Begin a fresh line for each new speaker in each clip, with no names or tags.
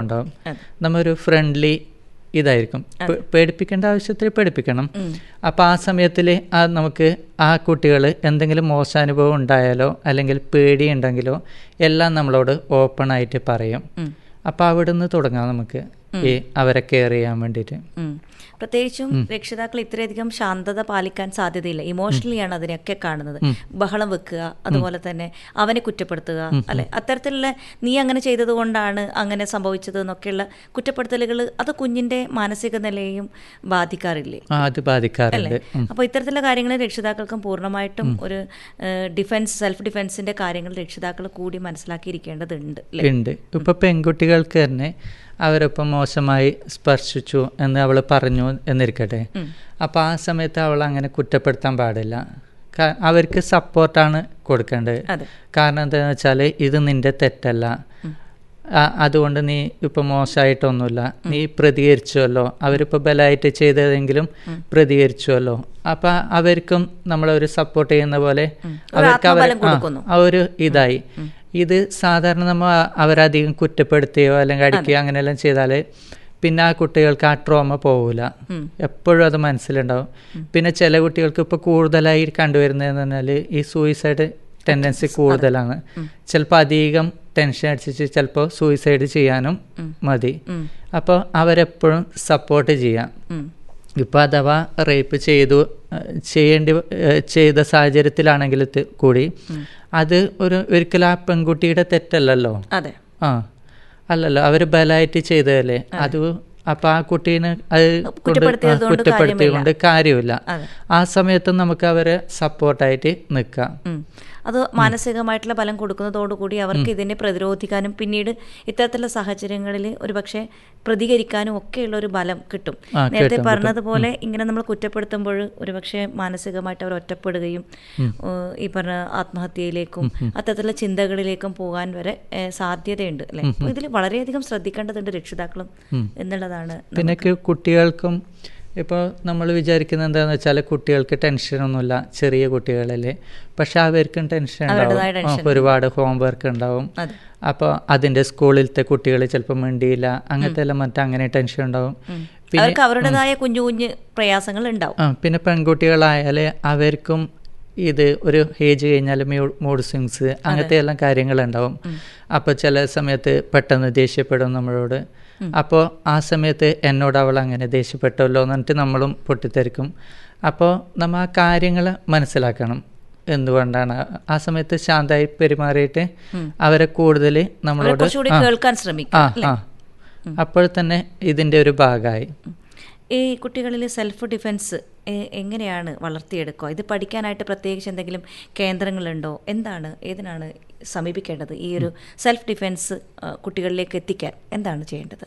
ഉണ്ടാവും
അതെ.
നമ്മൊരു ഫ്രണ്ട്ലി ഇതായിരിക്കും പേ- പേടിപ്പിക്കേണ്ട ആവശ്യത്തിൽ പേടിപ്പിക്കണം അപ്പോൾ ആ സമയത്തിൽ ആ നമുക്ക് ആ കുട്ടികൾ എന്തെങ്കിലും മോശാനുഭവം ഉണ്ടായാലോ അല്ലെങ്കിൽ പേടിയുണ്ടെങ്കിലോ എല്ലാം നമ്മളോട് ഓപ്പൺ ആയിട്ട് പറയും അപ്പോൾ അവിടുന്ന് തുടങ്ങാം നമുക്ക് ഈ അവരെ കെയർ ചെയ്യാൻ വേണ്ടിയിട്ട്
ഉം. പ്രത്യേകിച്ചും രക്ഷിതാക്കൾ ഇത്രയധികം ശാന്തത പാലിക്കാൻ സാധ്യതയില്ല ഇമോഷണലിയാണ് അതിനെയൊക്കെ കാണുന്നത് ബഹളം വെക്കുക അതുപോലെ തന്നെ അവനെ കുറ്റപ്പെടുത്തുക അല്ലെ അത്തരത്തിലുള്ള നീ അങ്ങനെ ചെയ്തത് കൊണ്ടാണ് അങ്ങനെ സംഭവിച്ചത് എന്നൊക്കെയുള്ള കുറ്റപ്പെടുത്തലുകൾ അത് കുഞ്ഞിന്റെ മാനസിക നിലയെയും ബാധിക്കാറില്ലേ
ആ അത് ബാധിക്കാറുണ്ട് ഉം.
അപ്പോൾ ഇത്തരത്തിലുള്ള കാര്യങ്ങൾ രക്ഷിതാക്കൾക്കും പൂർണ്ണമായിട്ടും ഒരു ഡിഫൻസ് സെൽഫ് ഡിഫൻസിന്റെ കാര്യങ്ങൾ രക്ഷിതാക്കൾ കൂടി മനസ്സിലാക്കിയിരിക്കേണ്ടതുണ്ട് അല്ലേ
ഉണ്ട് ഇപ്പൊ പെൺകുട്ടികൾക്ക് തന്നെ അവരൊപ്പം മോശമായി സ്പർശിച്ചു എന്ന് അവൾ പറഞ്ഞു എന്നിരിക്കട്ടെ അപ്പോൾ ആ സമയത്ത് അവൾ അങ്ങനെ കുറ്റപ്പെടുത്താൻ പാടില്ല കാ- അവർക്ക് സപ്പോർട്ടാണ് കൊടുക്കേണ്ടത്
അതെ
കാരണം എന്താണെന്ന് വെച്ചാൽ ഇത് നിന്റെ തെറ്റല്ല ആ- അതുകൊണ്ട് നീ ഇപ്പൊ മോശമായിട്ടൊന്നുമില്ല നീ പ്രതികരിച്ചുവല്ലോ അവരിപ്പോൾ ബലമായിട്ട് ചെയ്തതെങ്കിലും പ്രതികരിച്ചുവല്ലോ അപ്പൊ അവർക്കും നമ്മളൊരു സപ്പോർട്ട് ചെയ്യുന്ന പോലെ അവർക്ക് അവർ
ആത്മബലം കൊടുക്കുന്നു.
ആ ഒരു ഇതായി ഇത് സാധാരണ നമ്മൾ അവരധികം കുറ്റപ്പെടുത്തുകയോ അല്ലെങ്കിൽ അടിക്കുകയോ അങ്ങനെയെല്ലാം ചെയ്താൽ പിന്നെ ആ കുട്ടികൾക്ക് ആ ട്രോമ പോകില്ല എപ്പോഴും അത് മനസ്സിലുണ്ടാവും പിന്നെ ചില കുട്ടികൾക്ക് ഇപ്പോൾ കൂടുതലായി കണ്ടുവരുന്നതെന്ന് പറഞ്ഞാൽ ഈ സൂയിസൈഡ് ടെൻഡൻസി കൂടുതലാണ് ചിലപ്പോൾ അധികം ടെൻഷൻ അടിച്ചിട്ട് ചിലപ്പോൾ സൂയിസൈഡ് ചെയ്യാനും മതി അപ്പോൾ അവരെപ്പോഴും സപ്പോർട്ട് ചെയ്യാം
ഉം.
ഇപ്പോൾ അഥവാ റേപ്പ് ചെയ്തു ഏഹ് ചെയ്യേണ്ടി വ- ഏഹ് ചെയ്ത സാഹചര്യത്തിലാണെങ്കിൽ ത- കൂടി അത് ഒരു ഒരിക്കലും ആ പെൺകുട്ടിയുടെ തെറ്റല്ലല്ലോ
അതെ
ആ അല്ലല്ലോ അവർ ബലമായിട്ട് ചെയ്തതല്ലേ അത് അപ്പം ആ കുട്ടീനെ അത് കൊണ്ട് ആ,
കുറ്റപ്പെടുത്തിയത് കൊണ്ട്
കുറ്റപ്പെടുത്തിയത് കാര്യമില്ല
അതെ.
ആ സമയത്ത് നമുക്ക് അവരെ സപ്പോർട്ടായിട്ട് നിൽക്കാം
ഉം. അത് മാനസികമായിട്ടുള്ള ബലം കൊടുക്കുന്നതോടുകൂടി അവർക്ക് ഇതിനെ പ്രതിരോധിക്കാനും പിന്നീട് ഇത്തരത്തിലുള്ള സാഹചര്യങ്ങളിൽ ഒരുപക്ഷെ പ്രതികരിക്കാനും ഒക്കെയുള്ള ഒരു ബലം കിട്ടും
ആ,
നേരത്തെ
കിട്ടും,
പറഞ്ഞതുപോലെ ഇങ്ങനെ നമ്മൾ കുറ്റപ്പെടുത്തുമ്പോൾ ഒരുപക്ഷെ മാനസികമായിട്ട് അവർ ഒറ്റപ്പെടുകയും ഏഹ്, ഈ പറഞ്ഞ ആത്മഹത്യയിലേക്കും അത്തരത്തിലുള്ള ചിന്തകളിലേക്കും പോകാൻ വരെ ഏഹ്, സാധ്യതയുണ്ട് അല്ലെ അപ്പോൾ ഇതിൽ വളരെയധികം ശ്രദ്ധിക്കേണ്ടതുണ്ട് രക്ഷിതാക്കളും എന്നുള്ളതാണ്
പിന്നെ ക്ക് കുട്ടികൾക്കും ഇപ്പോൾ നമ്മൾ വിചാരിക്കുന്നത് എന്താണെന്ന് വെച്ചാൽ കുട്ടികൾക്ക് ടെൻഷനൊന്നുമില്ല ചെറിയ കുട്ടികളല്ലേ പക്ഷെ അവർക്കും ടെൻഷൻ
അവരുടേതായ
ഉണ്ടാവും ആ, ഒരുപാട് ഹോംവർക്ക് ഉണ്ടാവും
അതെ
അപ്പോൾ അതിൻ്റെ സ്കൂളിലത്തെ കുട്ടികൾ ചിലപ്പോൾ മിണ്ടിയില്ല അങ്ങനത്തെ എല്ലാം മറ്റു അങ്ങനെ ടെൻഷൻ ഉണ്ടാവും പിന്നെ
അവർക്ക് അവരുടേതായ കുഞ്ഞു കുഞ്ഞു പ്രയാസങ്ങൾ ഉണ്ടാവും
ആ പിന്നെ പെൺകുട്ടികളായാൽ അവർക്കും ഇത് ഒരു ഏജ് കഴിഞ്ഞാൽ മൂഡ് സ്വിങ്സ് അങ്ങനത്തെ എല്ലാം കാര്യങ്ങളുണ്ടാവും അപ്പോൾ ചില സമയത്ത് പെട്ടെന്ന് ദേഷ്യപ്പെടും നമ്മളോട് അപ്പോൾ ആ സമയത്ത് എന്നോട് അവൾ അങ്ങനെ ദേഷ്യപ്പെട്ടല്ലോ എന്ന് പറഞ്ഞിട്ട് നമ്മളും പൊട്ടിത്തെറിക്കും അപ്പോൾ നമ്മൾ ആ കാര്യങ്ങൾ മനസ്സിലാക്കണം എന്തുകൊണ്ടാണ് ആ സമയത്ത് ശാന്തമായി പെരുമാറിയിട്ട് അവരെ കൂടുതൽ
അവരെ
നമ്മളോട്
കുറച്ചുകൂടി
ആ,
കേൾക്കാൻ
ആ
ശ്രമിക്കും
ആ അപ്പോൾ തന്നെ ഇതിൻ്റെ ഒരു ഭാഗമായി
ഈ കുട്ടികളിൽ സെൽഫ് ഡിഫെൻസ് എ- എങ്ങനെയാണ് വളർത്തിയെടുക്കുക ഇത് പഠിക്കാനായിട്ട് പ്രത്യേകിച്ച് എന്തെങ്കിലും കേന്ദ്രങ്ങളുണ്ടോ എന്താണ് ഏതിനാണ് സമീപിക്കേണ്ടത് ഈ ഒരു സെൽഫ് ഡിഫെൻസ് ആ, കുട്ടികളിലേക്ക് എത്തിക്കാൻ എന്താണ് ചെയ്യേണ്ടത്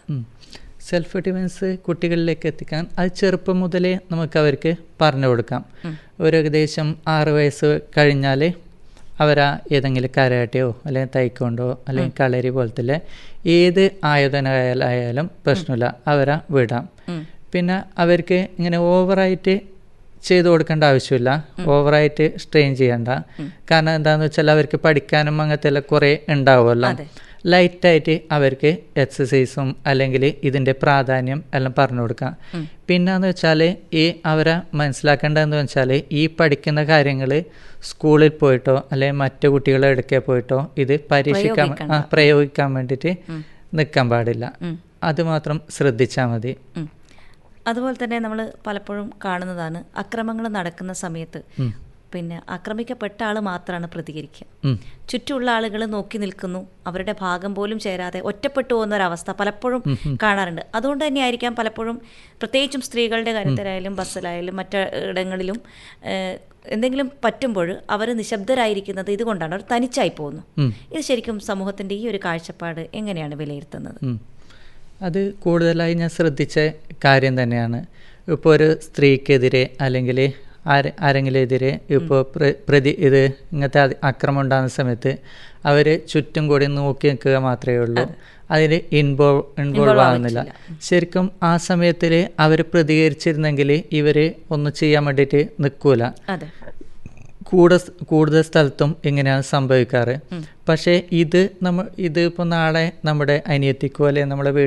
സെൽഫ് ഡിഫൻസ് കുട്ടികളിലേക്ക് എത്തിക്കാൻ അത് ചെറുപ്പം മുതലേ നമുക്ക് അവർക്ക് പറഞ്ഞു കൊടുക്കാം ഒരു ഏകദേശം ആറ് വയസ്സ് കഴിഞ്ഞാൽ അവരാ ഏതെങ്കിലും കരാട്ടയോ അല്ലെങ്കിൽ തൈക്കൊണ്ടോ അല്ലെങ്കിൽ കളരി പോലത്തെ ഏത് ആയോധനയായാലും പ്രശ്നമില്ല അവരെ വിടാം പിന്നെ അവർക്ക് ഇങ്ങനെ ഓവറായിട്ട് ചെയ്തു കൊടുക്കേണ്ട ആവശ്യമില്ല ഓവറായിട്ട് സ്ട്രെയിൻ ചെയ്യണ്ട കാരണം എന്താണെന്ന് വെച്ചാൽ അവർക്ക് പഠിക്കാനും അങ്ങനത്തെ എല്ലാം കുറേ ഉണ്ടാവുമല്ലോ
അതെ.
ലൈറ്റായിട്ട് അവർക്ക് എക്സസൈസും അല്ലെങ്കിൽ ഇതിൻ്റെ പ്രാധാന്യം എല്ലാം പറഞ്ഞു കൊടുക്കാം പിന്നെന്ന് വെച്ചാൽ ഈ അവരെ മനസ്സിലാക്കേണ്ടതെന്ന് വെച്ചാൽ ഈ പഠിക്കുന്ന കാര്യങ്ങൾ സ്കൂളിൽ പോയിട്ടോ അല്ലെങ്കിൽ മറ്റു കുട്ടികളെ എടുക്കെ പോയിട്ടോ ഇത് പരീക്ഷിക്കാൻ ആ, പ്രയോഗിക്കാൻ വേണ്ടിയിട്ട് നിൽക്കാൻ പാടില്ല അത് മാത്രം ശ്രദ്ധിച്ചാൽ മതി
ഉം. അതുപോലെ തന്നെ നമ്മൾ പലപ്പോഴും കാണുന്നതാണ് അക്രമങ്ങൾ നടക്കുന്ന സമയത്ത് പിന്നെ ആക്രമിക്കപ്പെട്ട ആൾ മാത്രമാണ് പ്രതികരിക്കുക
ഉം.
ചുറ്റുമുള്ള ആളുകൾ നോക്കി നിൽക്കുന്നു അവരുടെ ഭാഗം പോലും ചേരാതെ ഒറ്റപ്പെട്ടു പോകുന്ന ഒരവസ്ഥ പലപ്പോഴും കാണാറുണ്ട് അതുകൊണ്ട് തന്നെയായിരിക്കാം പലപ്പോഴും പ്രത്യേകിച്ചും സ്ത്രീകളുടെ കാര്യത്തിലായാലും ബസ്സിലായാലും മറ്റിടങ്ങളിലും ഏഹ്, എന്തെങ്കിലും പറ്റുമ്പോൾ അവർ നിശബ്ദരായിരിക്കുന്നത് ഇതുകൊണ്ടാണ് അവർ തനിച്ചായി പോകുന്നു ഇത് ശരിക്കും സമൂഹത്തിന്റെ ഈ ഒരു കാഴ്ചപ്പാട് എങ്ങനെയാണ് വിലയിരുത്തുന്നത്
ഉം. അത് കൂടുതലായി ഞാൻ ശ്രദ്ധിച്ച കാര്യം തന്നെയാണ് ഇപ്പോൾ ഒരു സ്ത്രീക്കെതിരെ അല്ലെങ്കിൽ ആരെ ആരെങ്കിലും എതിരെ ഇപ്പോൾ പ്രതി ഇത് ഇങ്ങനത്തെ അതി- ആക്രമണം ഉണ്ടാകുന്ന സമയത്ത് അവർ ചുറ്റും കൂടി നോക്കി നിൽക്കുക മാത്രമേ ഉള്ളൂ അതിൽ ഇൻവോൾവ് ഇൻവോൾവ് ആകുന്നില്ല ശരിക്കും ആ സമയത്തിൽ അവർ പ്രതികരിച്ചിരുന്നെങ്കിൽ ഇവർ ഒന്നും ചെയ്യാൻ വേണ്ടിയിട്ട് നിൽക്കൂല
അതെ
കൂടുതൽ കൂടുതൽ സ്ഥലത്തും ഇങ്ങനെയാണ് സംഭവിക്കാറ് പക്ഷേ ഇത് നമ്മൾ ഇത് ഇപ്പോൾ നാളെ നമ്മുടെ അനിയത്തിക്കോ അല്ലെങ്കിൽ നമ്മുടെ